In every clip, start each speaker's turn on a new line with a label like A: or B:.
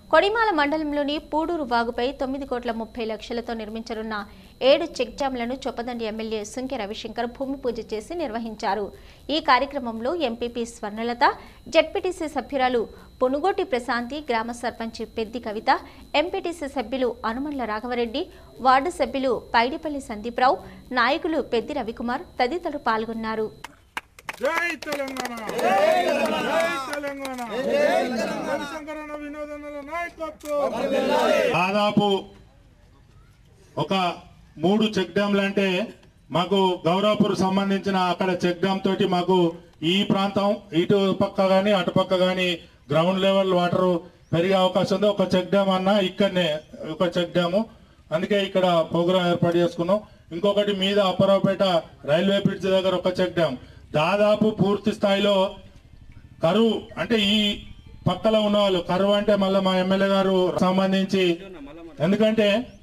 A: కొడిమాల మండలంలోని పూడూరు వాగుపై తొమ్మిది కోట్ల ముప్పై లక్షలతో నిర్మించనున్న ఏడు చెక్ డ్యాంలను చొప్పదండి ఎమ్మెల్యే సుంకె రవిశంకర్ భూమి పూజ చేసి నిర్వహించారు ఈ కార్యక్రమంలో ఎంపీపీ స్వర్ణలత జడ్పీటీసీ సభ్యురాలు పొనుగోటి ప్రశాంతి గ్రామ సర్పంచ్ పెద్ది కవిత ఎంపీటీసీ సభ్యులు అనుమండ్ల రాఘవరెడ్డి వార్డు సభ్యులు పైడిపల్లి సందీప్రావు నాయకులు పెద్ది రవికుమార్ తదితరులు పాల్గొన్నారు
B: జై తెలంగాణ జై తెలంగాణ రవిశంకరన్న వినోదనల నాయకత్వం
C: దాదాపు ఒక మూడు చెక్ డ్యాంలు అంటే మాకు గౌరవపూర్ సంబంధించిన అక్కడ చెక్ డ్యామ్ తోటి మాకు ఈ ప్రాంతం ఇటు పక్క గాని అటు పక్క గాని గ్రౌండ్ లెవెల్ వాటర్ పెరిగే అవకాశం ఉంది ఒక చెక్ డ్యామ్ అన్న ఇక్కడనే ఒక చెక్ డ్యాము అందుకే ఇక్కడ ప్రోగ్రాం ఏర్పాటు చేసుకున్నాం ఇంకొకటి మీద అప్పరావుపేట రైల్వే బ్రిడ్జ్ దగ్గర ఒక చెక్ డ్యామ్ దాదాపు పూర్తి స్థాయిలో కరువు అంటే ఈ పక్కలో ఉన్న వాళ్ళు కరువు అంటే మళ్ళీ మా ఎమ్మెల్యే గారు సంబంధించి ఎందుకంటే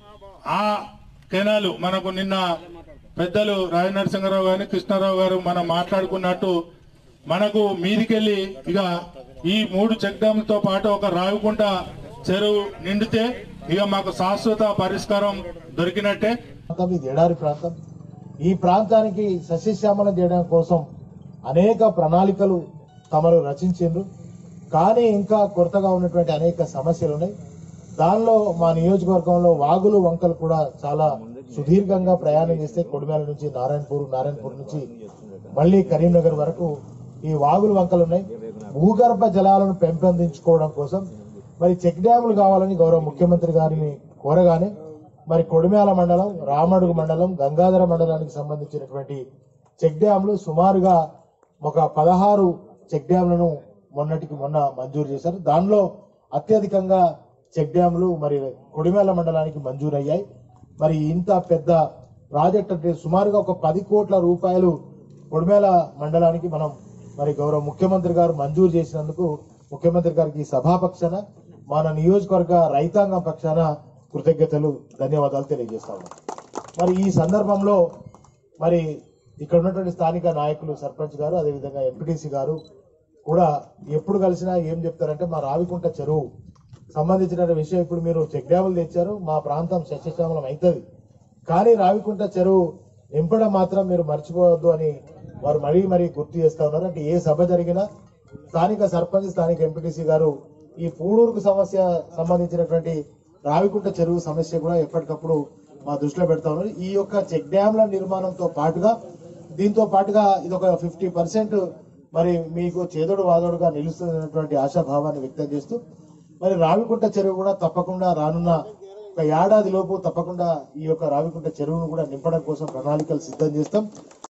C: ఆ కెనాలు మనకు నిన్న పెద్దలు రాజ నరసింహరావు గారు కృష్ణారావు గారు మనం మాట్లాడుకున్నట్టు మనకు మీదికెళ్ళి ఇక ఈ మూడు చెక్ డ్యాంలతో పాటు ఒక రావికుంట చెరువు నిండితే ఇక మాకు శాశ్వత పరిష్కారం దొరికినట్టే
D: ప్రాంతం ఇది ఎడారి ప్రాంతం ఈ ప్రాంతానికి సస్యశ్యామలం చేయడం కోసం అనేక ప్రణాళికలు తమరు రచించిండ్రు కానీ ఇంకా కొరతగా ఉన్నటువంటి అనేక సమస్యలు ఉన్నాయి దానిలో మా నియోజకవర్గంలో వాగులు వంకలు కూడా చాలా సుదీర్ఘంగా ప్రయాణం చేస్తే కొడిమేల నుంచి నారాయణపూర్ నారాయణపూర్ నుంచి మళ్ళీ కరీంనగర్ వరకు ఈ వాగులు వంకలు ఉన్నాయి భూగర్భ జలాలను పెంపొందించుకోవడం కోసం మరి చెక్ డ్యాములు కావాలని గౌరవ ముఖ్యమంత్రి గారిని కోరగానే మరి కొడిమేల మండలం రామడుగు మండలం గంగాధర మండలానికి సంబంధించినటువంటి చెక్ డ్యాంలు సుమారుగా ఒక పదహారు చెక్ డ్యాంలను మొన్నటికి మొన్న మంజూరు చేశారు దానిలో అత్యధికంగా చెక్ డ్యాంలు మరి కొడిమేల మండలానికి మంజూరయ్యాయి మరి ఇంత పెద్ద ప్రాజెక్ట్ అంటే సుమారుగా ఒక పది కోట్ల రూపాయలు కొడిమేల మండలానికి మనం మరి గౌరవ ముఖ్యమంత్రి గారు మంజూరు చేసినందుకు ముఖ్యమంత్రి గారికి ఈ సభాపక్షాన మన నియోజకవర్గ రైతాంగం పక్షాన కృతజ్ఞతలు ధన్యవాదాలు తెలియజేస్తా ఉన్నాం మరి ఈ సందర్భంలో మరి ఇక్కడ ఉన్నటువంటి స్థానిక నాయకులు సర్పంచ్ గారు అదేవిధంగా ఎంపీటీసీ గారు కూడా ఎప్పుడు కలిసినా ఏం చెప్తారంటే మా రావికుంట చెరువు సంబంధించిన విషయం ఇప్పుడు మీరు చెక్ డ్యాములు తెచ్చారు మా ప్రాంతం సస్యశ్యామలం అవుతుంది కానీ రావికుంట చెరువు నింపడం మాత్రం మీరు మర్చిపోవద్దు అని వారు మరీ మరీ గుర్తు చేస్తా ఉన్నారు అంటే ఏ సభ జరిగినా స్థానిక సర్పంచ్ స్థానిక ఎంపీటీసీ గారు ఈ పూడూరుకు సమస్య సంబంధించినటువంటి రావికుంట చెరువు సమస్య కూడా ఎప్పటికప్పుడు మా దృష్టిలో పెడతా ఉన్నారు ఈ యొక్క చెక్ డ్యాంల నిర్మాణంతో పాటుగా దీంతో పాటుగా ఇది ఒక ఫిఫ్టీ పర్సెంట్ మరి మీకు చేదోడు వాదోడుగా నిలుస్తున్నటువంటి ఆశాభావాన్ని వ్యక్తం చేస్తూ మరి రావికుంట చెరువు కూడా తప్పకుండా రానున్న ఒక ఏడాది లోపు తప్పకుండా ఈ యొక్క రావికుంట చెరువును కూడా నింపడం కోసం ప్రణాళికలు సిద్ధం చేస్తాం